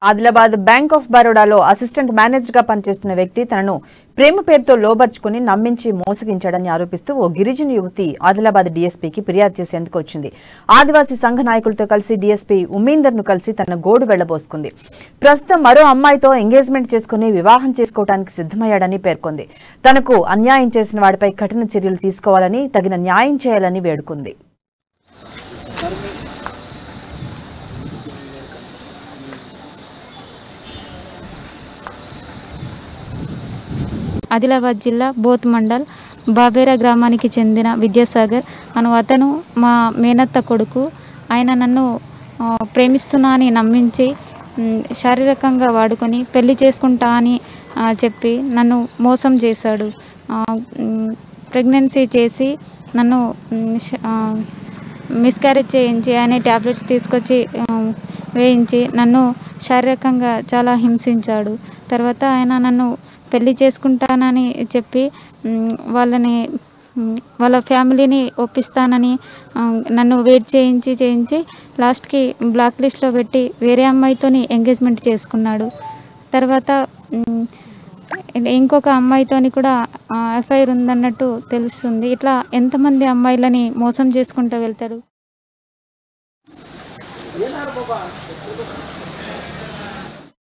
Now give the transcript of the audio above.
Adilabad bank of బరోడాలో assistant manager గా పనిచేస్తున్న వ్యక్తి తనను ప్రేమ పేరుతో లోబర్చుకుని నమ్మించి మోసగించాడని ఆరోపిస్తూ ఓ గిరిజన యువతి ఆదిలాబాద్ డీఎస్పీకి ఫిర్యాదు చేసేందుకు వచ్చింది ఆదివాసీ సంఘ నాయకులతో కలిసి డీఎస్పీ ఉమీందర్ ను కలిసి తన గోడు వెళ్లబోసుకుంది ప్రస్తుతం మరో అమ్మాయితో ఎంగేజ్మెంట్ చేసుకుని వివాహం చేసుకోవడానికి సిద్దమయ్యాడని పేర్కొంది తనకు అన్యాయం చేసిన వాడిపై కఠిన చర్యలు తీసుకోవాలని తగిన న్యాయం చేయాలని వేడుకుంది ఆదిలాబాద్ జిల్లా బోత్ మండల్ బాబేరా గ్రామానికి చెందిన విద్యాసాగర్ అను అతను మా మేనత్త కొడుకు ఆయన నన్ను ఆ, ప్రేమిస్తున్నా అని నమ్మించి మ్, శారీరకంగా వాడుకొని పెళ్లి చేసుకుంటా అని ఆ, చెప్పి నన్ను మోసం చేశాడు ప్రెగ్నెన్సీ చేసి నన్ను మ్, శ- ఆ, మిస్క్యారేజ్ చేయించి ఆయన ట్యాబ్లెట్స్ తీసుకొచ్చి ఆ, వేయించి నన్ను శారీరకంగా చాలా హింసించాడు తర్వాత ఆయన నన్ను పెళ్లి చేసుకుంటానని చెప్పి మ్, వాళ్ళని మ్, వాళ్ళ ఫ్యామిలీని ఒప్పిస్తానని ఆ, నన్ను వెయిట్ చేయించి చేయించి లాస్ట్కి బ్లాక్ లిస్ట్లో పెట్టి వేరే అమ్మాయితోని ఎంగేజ్మెంట్ చేసుకున్నాడు తర్వాత మ్, ఇంకొక అమ్మాయితోని కూడా ఎఫ్ఐఆర్ ఉందన్నట్టు తెలుస్తుంది ఇట్లా ఎంతమంది అమ్మాయిలని మోసం చేసుకుంటూ వెళ్తాడు